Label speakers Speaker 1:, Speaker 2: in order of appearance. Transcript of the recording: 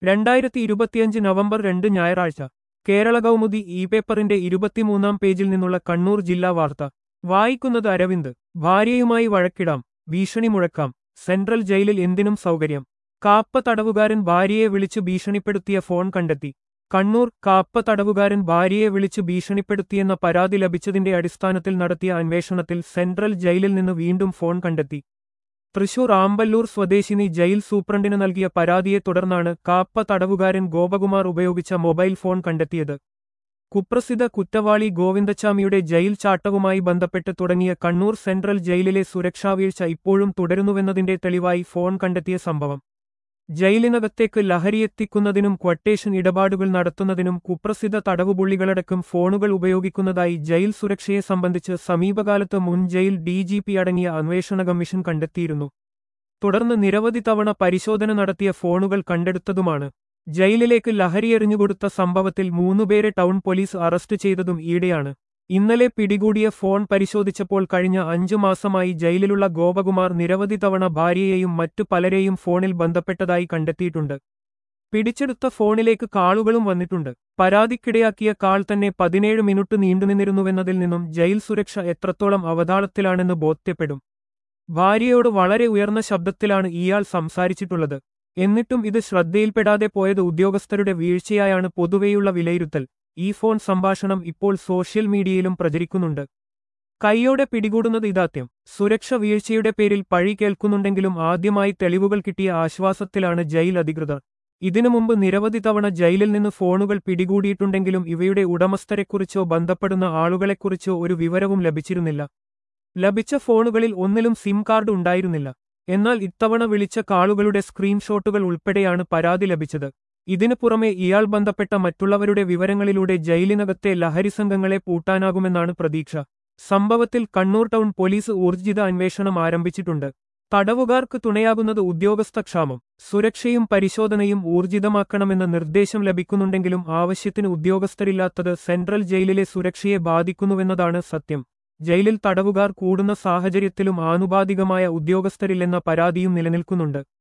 Speaker 1: രണ്ടായിരത്തി ഇരുപത്തിയഞ്ച് നവംബർ രണ്ട് ഞായറാഴ്ച കേരള കൗമുദി ഇ പേപ്പറിന്റെ ഇരുപത്തിമൂന്നാം പേജിൽ നിന്നുള്ള കണ്ണൂർ ജില്ലാ വാർത്ത വായിക്കുന്നത് അരവിന്ദ് ഭാര്യയുമായി വഴക്കിടാം ഭീഷണി മുഴക്കാം സെൻട്രൽ ജയിലിൽ എന്തിനും സൗകര്യം കാപ്പ തടവുകാരൻ ഭാര്യയെ വിളിച്ചു ഭീഷണിപ്പെടുത്തിയ ഫോൺ കണ്ടെത്തി കണ്ണൂർ കാപ്പ തടവുകാരൻ ഭാര്യയെ വിളിച്ചു ഭീഷണിപ്പെടുത്തിയെന്ന പരാതി ലഭിച്ചതിന്റെ അടിസ്ഥാനത്തിൽ നടത്തിയ അന്വേഷണത്തിൽ സെൻട്രൽ ജയിലിൽ നിന്ന് വീണ്ടും ഫോൺ കണ്ടെത്തി തൃശൂർ ആമ്പല്ലൂർ സ്വദേശിനി ജയിൽ സൂപ്രണ്ടിന് നൽകിയ പരാതിയെ തുടർന്നാണ് കാപ്പ തടവുകാരൻ ഗോപകുമാർ ഉപയോഗിച്ച മൊബൈൽ ഫോൺ കണ്ടെത്തിയത് കുപ്രസിദ്ധ കുറ്റവാളി ഗോവിന്ദച്ചാമിയുടെ ജയിൽ ചാട്ടവുമായി ബന്ധപ്പെട്ട് തുടങ്ങിയ കണ്ണൂർ സെൻട്രൽ ജയിലിലെ സുരക്ഷാവീഴ്ച ഇപ്പോഴും തുടരുന്നുവെന്നതിന്റെ തെളിവായി ഫോൺ കണ്ടെത്തിയ സംഭവം ജയിലിനകത്തേക്ക് ലഹരിയെത്തിക്കുന്നതിനും ക്വട്ടേഷൻ ഇടപാടുകൾ നടത്തുന്നതിനും കുപ്രസിദ്ധ തടവുപുള്ളികളടക്കം ഫോണുകൾ ഉപയോഗിക്കുന്നതായി ജയിൽ സുരക്ഷയെ സംബന്ധിച്ച് സമീപകാലത്ത് മുൻ ജയിൽ ഡിജിപി അടങ്ങിയ അന്വേഷണ കമ്മീഷൻ കണ്ടെത്തിയിരുന്നു തുടർന്ന് നിരവധി തവണ പരിശോധന നടത്തിയ ഫോണുകൾ കണ്ടെടുത്തതുമാണ് ജയിലിലേക്ക് ലഹരിയെറിഞ്ഞുകൊടുത്ത സംഭവത്തിൽ മൂന്നുപേരെ ടൗൺ പോലീസ് അറസ്റ്റ് ചെയ്തതും ഈടെയാണ് ഇന്നലെ പിടികൂടിയ ഫോൺ പരിശോധിച്ചപ്പോൾ കഴിഞ്ഞ അഞ്ചു മാസമായി ജയിലിലുള്ള ഗോപകുമാർ നിരവധി തവണ ഭാര്യയെയും മറ്റു പലരെയും ഫോണിൽ ബന്ധപ്പെട്ടതായി കണ്ടെത്തിയിട്ടുണ്ട് പിടിച്ചെടുത്ത ഫോണിലേക്ക് കാളുകളും വന്നിട്ടുണ്ട് പരാതിക്കിടയാക്കിയ കാൾ തന്നെ പതിനേഴ് മിനിറ്റ് നീണ്ടുനിന്നിരുന്നുവെന്നതിൽ നിന്നും ജയിൽ സുരക്ഷ എത്രത്തോളം അവതാളത്തിലാണെന്ന് ബോധ്യപ്പെടും ഭാര്യയോട് വളരെ ഉയർന്ന ശബ്ദത്തിലാണ് ഇയാൾ സംസാരിച്ചിട്ടുള്ളത് എന്നിട്ടും ഇത് ശ്രദ്ധയിൽപ്പെടാതെ പോയത് ഉദ്യോഗസ്ഥരുടെ വീഴ്ചയായാണ് പൊതുവെയുള്ള വിലയിരുത്തൽ ഈ ഫോൺ സംഭാഷണം ഇപ്പോൾ സോഷ്യൽ മീഡിയയിലും പ്രചരിക്കുന്നുണ്ട് കൈയോടെ പിടികൂടുന്നത് ഇതാദ്യം സുരക്ഷ വീഴ്ചയുടെ പേരിൽ പഴി കേൾക്കുന്നുണ്ടെങ്കിലും ആദ്യമായി തെളിവുകൾ കിട്ടിയ ആശ്വാസത്തിലാണ് ജയിൽ അധികൃതർ ഇതിനു മുമ്പ് നിരവധി തവണ ജയിലിൽ നിന്ന് ഫോണുകൾ പിടികൂടിയിട്ടുണ്ടെങ്കിലും ഇവയുടെ ഉടമസ്ഥരെക്കുറിച്ചോ ബന്ധപ്പെടുന്ന ആളുകളെക്കുറിച്ചോ ഒരു വിവരവും ലഭിച്ചിരുന്നില്ല ലഭിച്ച ഫോണുകളിൽ ഒന്നിലും സിം കാർഡ് ഉണ്ടായിരുന്നില്ല എന്നാൽ ഇത്തവണ വിളിച്ച കാളുകളുടെ സ്ക്രീൻഷോട്ടുകൾ ഉൾപ്പെടെയാണ് പരാതി ലഭിച്ചത് ഇതിനു പുറമെ ഇയാൾ ബന്ധപ്പെട്ട മറ്റുള്ളവരുടെ വിവരങ്ങളിലൂടെ ജയിലിനകത്തെ ലഹരി സംഘങ്ങളെ പൂട്ടാനാകുമെന്നാണ് പ്രതീക്ഷ സംഭവത്തിൽ കണ്ണൂർ ടൗൺ പോലീസ് ഊർജിത അന്വേഷണം ആരംഭിച്ചിട്ടുണ്ട് തടവുകാർക്ക് തുണയാകുന്നത് ഉദ്യോഗസ്ഥക്ഷാമം സുരക്ഷയും പരിശോധനയും ഊർജിതമാക്കണമെന്ന നിർദ്ദേശം ലഭിക്കുന്നുണ്ടെങ്കിലും ആവശ്യത്തിന് ഉദ്യോഗസ്ഥരില്ലാത്തത് സെൻട്രൽ ജയിലിലെ സുരക്ഷയെ ബാധിക്കുന്നുവെന്നതാണ് സത്യം ജയിലിൽ തടവുകാർ കൂടുന്ന സാഹചര്യത്തിലും ആനുപാതികമായ ഉദ്യോഗസ്ഥരില്ലെന്ന പരാതിയും നിലനിൽക്കുന്നുണ്ട്